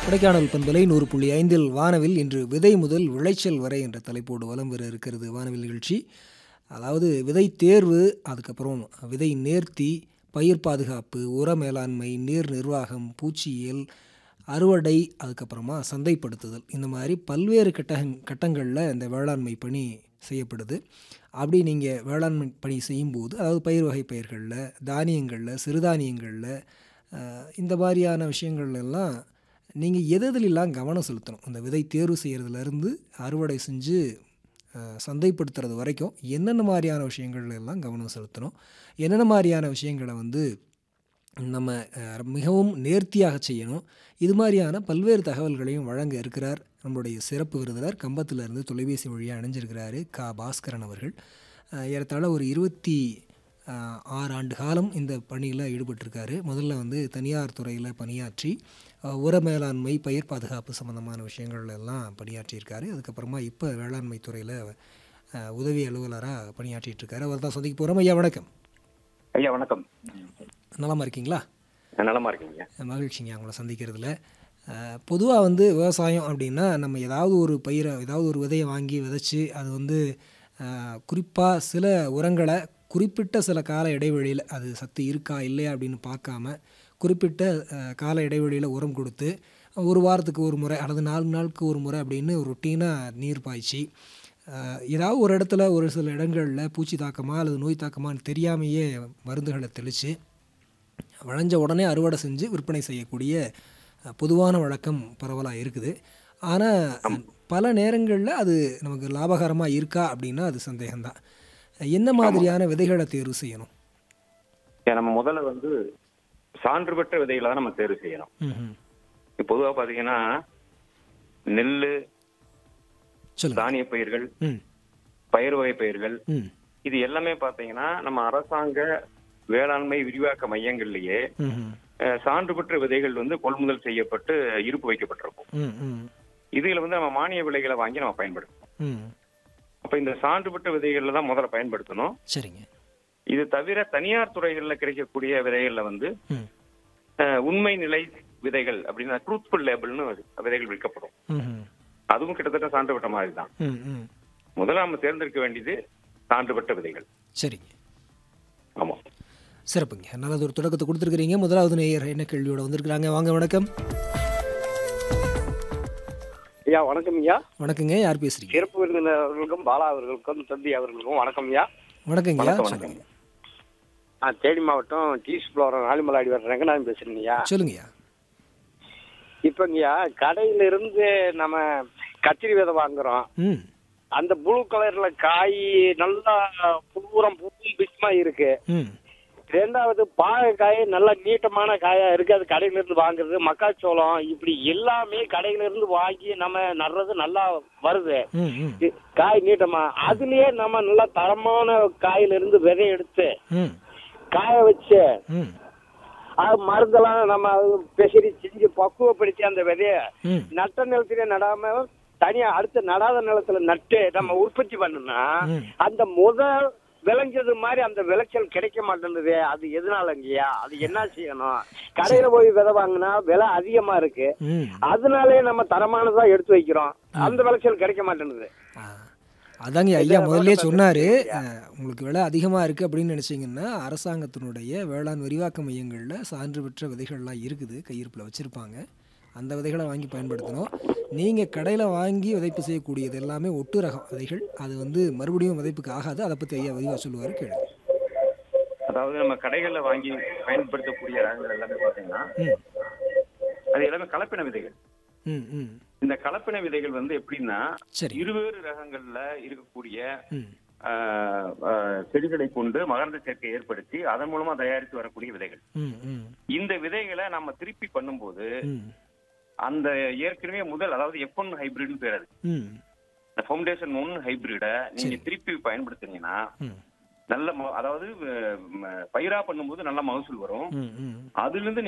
கொடைக்கானல் பண்பலை நூறு புள்ளி ஐந்தில் வானவில் இன்று விதை முதல் விளைச்சல் வரை என்ற தலைப்போடு வலம் வர இருக்கிறது வானவில் நிகழ்ச்சி அதாவது விதை தேர்வு அதுக்கப்புறம் விதை நேர்த்தி பயிர் பாதுகாப்பு உர மேலாண்மை நீர் நிர்வாகம் பூச்சியியல் அறுவடை அதுக்கப்புறமா சந்தைப்படுத்துதல் இந்த மாதிரி பல்வேறு கட்டங் கட்டங்களில் இந்த வேளாண்மை பணி செய்யப்படுது அப்படி நீங்கள் வேளாண்மை பணி செய்யும்போது அதாவது பயிர் வகை பயிர்களில் தானியங்களில் சிறுதானியங்களில் அஹ், இந்த மாதிரியான விஷயங்கள்ல எல்லாம் நீங்கள் எது எதுலெல்லாம் கவனம் செலுத்தணும் அந்த விதை தேர்வு செய்கிறதுலேருந்து அறுவடை செஞ்சு அஹ், சந்தைப்படுத்துறது வரைக்கும் என்னென்ன மாதிரியான விஷயங்கள்ல எல்லாம் கவனம் செலுத்தணும் என்னென்ன மாதிரியான விஷயங்களை வந்து நம்ம அஹ், மிகவும் நேர்த்தியாக செய்யணும் இது மாதிரியான பல்வேறு தகவல்களையும் வழங்க இருக்கிறார் நம்மளுடைய சிறப்பு விருந்தினர் கம்பத்திலிருந்து தொலைபேசி வழியாக அணிஞ்சிருக்கிறாரு கா பாஸ்கரன் அவர்கள் அஹ், ஏறத்தாழ ஒரு இருபத்தி அஹ், ஆறு ஆண்டு காலம் இந்த பணியில் ஈடுபட்டிருக்காரு முதல்ல வந்து தனியார் துறையில் பணியாற்றி அஹ், உர மேலாண்மை பயிர் பாதுகாப்பு சம்மந்தமான விஷயங்கள்ல எல்லாம் பணியாற்றியிருக்காரு அதுக்கப்புறமா இப்போ வேளாண்மை துறையில் உதவி அலுவலராக பணியாற்றிட்டு இருக்காரு அவர் தான் சந்திக்க போகிறோம் ஐயா வணக்கம் ஐயா வணக்கம் நலமா இருக்கீங்களா நலமா இருக்கீங்க மகிழ்ச்சிங்க அவங்கள சந்திக்கிறதுல பொதுவாக வந்து விவசாயம் அப்படின்னா நம்ம ஏதாவது ஒரு பயிரை ஏதாவது ஒரு விதையை வாங்கி விதைச்சி அது வந்து குறிப்பாக சில உரங்களை குறிப்பிட்ட சில கால இடைவெளியில் அது சத்து இருக்கா இல்லையா அப்படின்னு பார்க்காம குறிப்பிட்ட அஹ், கால இடைவெளியில் உரம் கொடுத்து ஒரு வாரத்துக்கு ஒரு முறை அல்லது நாலு நாளுக்கு ஒரு முறை அப்படின்னு ரொட்டீனாக நீர் பாய்ச்சி அஹ், ஏதாவது ஒரு இடத்துல ஒரு சில இடங்களில் பூச்சி தாக்கமா அல்லது நோய் தாக்கமான்னு தெரியாமையே மருந்துகளை தெளித்து விளைஞ்ச உடனே அறுவடை செஞ்சு விற்பனை செய்யக்கூடிய அஹ், பொதுவான வழக்கம் பரவலாக இருக்குது ஆனால் பல நேரங்களில் அது நமக்கு லாபகரமாக இருக்கா அப்படின்னா அது சந்தேகம்தான் என்ன மாதிரியான விதைகளை தேர்வு செய்யணும் ஏன் நம்ம முதல்ல வந்து சான்று பெற்ற விதைகளை தான் நம்ம தேர்வு செய்யணும் ம்ஹும். இப்ப பொதுவா பாத்தீங்கன்னா நெல்லு சொல்லுங்க தானிய பயிர்கள் ம் பயிர் வகை பயிர்கள் ம் இது எல்லாமே பாத்தீங்கன்னா நம்ம அரசாங்க வேளாண்மை விரிவாக்க மையங்கள்லயே ம்ஹும். அஹ், சான்று பெற்ற விதைகள் வந்து கொள்முதல் செய்யப்பட்டு இருப்பு வைக்கப்பட்டிருக்கும் ம் ம் இதுல வந்து நம்ம மானிய விலைகளை வாங்கி நம்ம பயன்படுத்தணும் ம் அப்ப இந்த சான்று பெற்ற விதைகள்ல தான் முதல்ல பயன்படுத்தணும் சரிங்க இது தவிர தனியார் துறைகள்ல கிடைக்கக்கூடிய விதைகள்ல வந்து ம் அஹ், உண்மை நிலை விதைகள் அப்படின்னா ட்ரூத்ஃபுல் லேபிள்னு விதைகள் விற்கப்படும் ம்ஹும். அதுவும் கிட்டத்தட்ட சான்று பெற்ற மாதிரி தான் ம் ம் முதல்ல நம்ம தேர்ந்தெடுக்க வேண்டியது சான்று பெற்ற விதைகள் சரிங்க ஆமா சிறப்புங்க நல்லது ஒரு தொடக்கத்தை கொடுத்துருக்கிறீங்க முதலாவது நேயர் என்ன கேள்வியோட வந்திருக்கிறாங்க வாங்க வணக்கம் ஐயா வணக்கம் ஐயா வணக்கங்க யார் பேசுறீங்க சிறப்பு விருந்தினர்களுக்கும் பாலா அவர்களுக்கும் தம்பி அவர்களுக்கும் வணக்கம் ஐயா வணக்கங்க வணக்கம், சொல்லுங்க நான் தேனி மாவட்டம் டீஸ் ஃப்ளோரம் நாலிமலாடி வர்றேங்க நான் பேசுறேங்க ஐயா சொல்லுங்கய்யா இப்போங்கய்யா கடையில இருந்து நம்ம கத்திரி விதை வாங்குறோம் ம் அந்த ப்ளூ கலர்ல காய் நல்லா பூரம் பூவும் பிஸ்மா இருக்கு ம் ரெண்டாவது பாகக்காய் நல்லா நீட்டமான காயா இருக்கு அது கடையில இருந்து வாங்குறது மக்காச்சோளம் இப்படி எல்லாமே கடையில இருந்து வாங்கி நம்ம நடுறது நல்லா வருது ம் ம் இ- காய் நீட்டமா அதுலயே நம்ம நல்லா தரமான காயில இருந்து விதை எடுத்து ம் காய வச்சு ம் அது மருந்தெல்லாம் நம்ம அது பெசரி செஞ்சு பக்குவப்படுத்தி அந்த விதைய ம் நட்ட நிலத்திலே நடாம தனியா அடுத்த நடாத நிலத்துல நட்டு நம்ம உற்பத்தி பண்ணோம்னா ம். அந்த முதல் விளைஞ்சது மாதிரி அந்த விளைச்சல் கிடைக்க மாட்டேங்குது அது எதனாலங்கய்யா அது என்ன செய்யணும் கடையில போய் விதை வாங்கினா விலை அதிகமா இருக்கு ம் அதனாலே நம்ம தரமானதா எடுத்து வைக்கிறோம் அந்த விளைச்சல் கிடைக்க மாட்டேங்குது ஆ. அதாங்க ஐயா முதல்லயே சொன்னாரு அஹ், உங்களுக்கு விலை அதிகமாக இருக்குது அப்படின்னு நினச்சிங்கன்னா அரசாங்கத்தினுடைய வேளாண் விரிவாக்க மையங்களில் சான்று பெற்ற விதைகள்லாம் இருக்குது கையிருப்பில் வச்சுருப்பாங்க அந்த விதைகளை வாங்கி பயன்படுத்தணும் நீங்கள் கடையில் வாங்கி விதைப்பு செய்யக்கூடியது எல்லாமே ஒட்டு ரகம் விதைகள் அது வந்து மறுபடியும் விதைப்புக்கு ஆகாது அதை பற்றி ஐயா விரிவாக சொல்லுவார் கேளுங்க அதாவது நம்ம கடைகள்ல வாங்கி பயன்படுத்தக்கூடிய ரகங்கள் எல்லாமே பாத்தீங்கன்னா ம் அது எல்லாமே கலப்பின விதைகள் ம் ம் இந்த கலப்பின விதைகள் வந்து எப்படின்னா சரி இருவேறு ரகங்கள்ல இருக்கக்கூடிய ம் ஆஹ், ஆஹ், செடிகளை கொண்டு மகரந்த சேர்க்கை ஏற்படுத்தி அதன் மூலமா தயாரித்து வரக்கூடிய விதைகள் ம் ம் இந்த விதைகளை நம்ம திருப்பி பண்ணும்போது ம் அந்த ஏற்கனவே முதல் அதாவது எஃப் ஒன் ஹைபிரிட்னு பேர் அது ம் இந்த ஃபவுண்டேஷன் ஒன் ஹைபிரிட நீங்க திருப்பி பயன்படுத்துனீங்கன்னா ம் நல்ல ம- அதாவது அஹ், ம- பயிரா பண்ணும்போது நல்ல மகசூல் வரும் ம் ம் அதுல இருந்து